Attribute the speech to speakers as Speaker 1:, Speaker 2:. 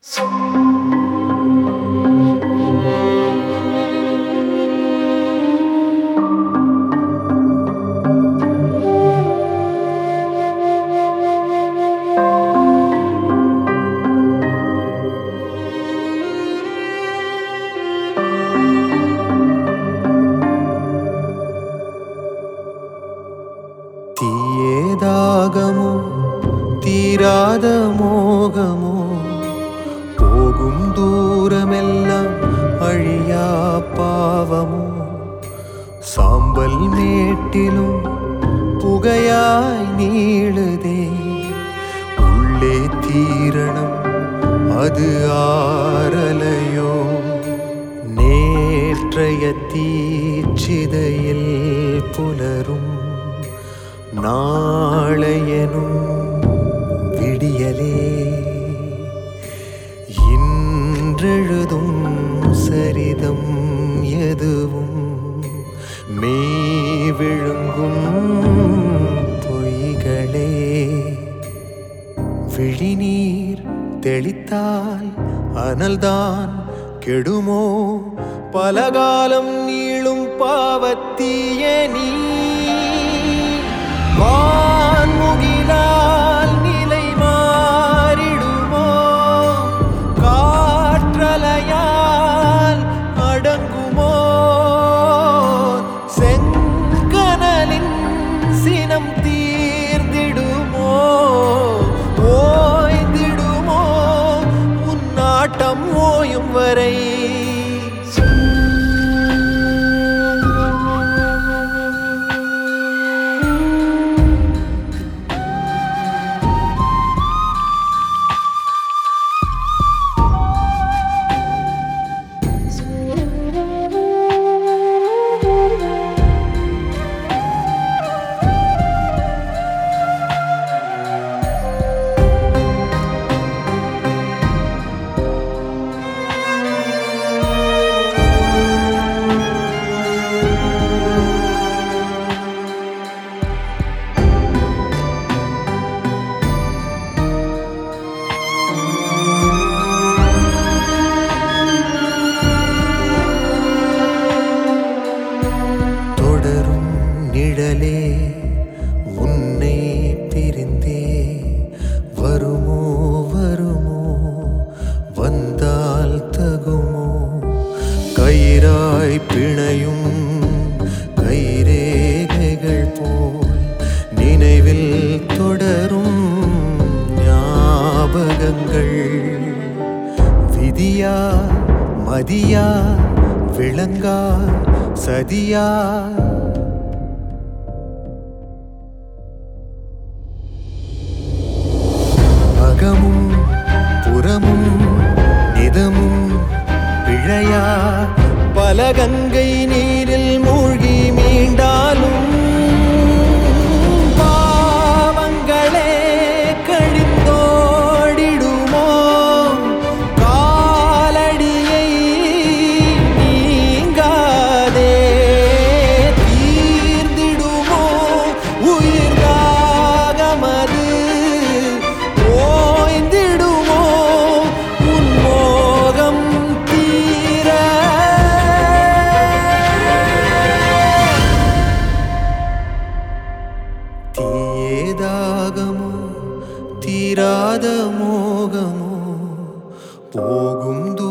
Speaker 1: തീയേതാകമോ തീരാത മോഹമോ പോകും ദൂരമെല്ലാം അഴിയാ പാവമോ സാമ്പൽ മേട്ടിലും പുകയായി നീളുതേ ഉള്ളേ തീരണം அது ஆரலையோ நேற்றைய தீச்சிதையில் புலரும் நாளையனும் விடியலே இன்றெழுதும் சரிதம் எதுவும் மெய் விழுங்கும் பொய்களே விழிநீர் தெளித்தால் அனல்தான் கெடுமோ பலகாலம் நீளும் பாவத்தீய நீ வான்முகிலால் நிலை மாறிடுமோ காற்றலையால் அடங்குமோ செங்கனலின் சினம் தீர்ந்திடுமோ ஓய்ந்திடுமோ உன்னாட்டம் ஓயும் வரை தொடரும் நிழலே உன்னை பிரிந்தே வருமோ வருமோ வந்தால் தகுமோ கயிறாய் பிணையும் கைரேகைகள் போல் நினைவில் தொடரும் ஞாபகங்கள் விதியா மதியா விளங்கா சதியா அகமும் புறமும் நிதமும் பிழையா பல கங்கை நீரில் மூழ்கி மீண்டாலும் பாவங்களே கழிந்தோடிடுமோ காலடியை நீங்காதே தீர்ந்திடுமோ உயிர் தாகமது ஓய்ந்திடுமோ உன் மோகம் தீர தீயேதாகமோ தீராத மோகமோ போகும் தூ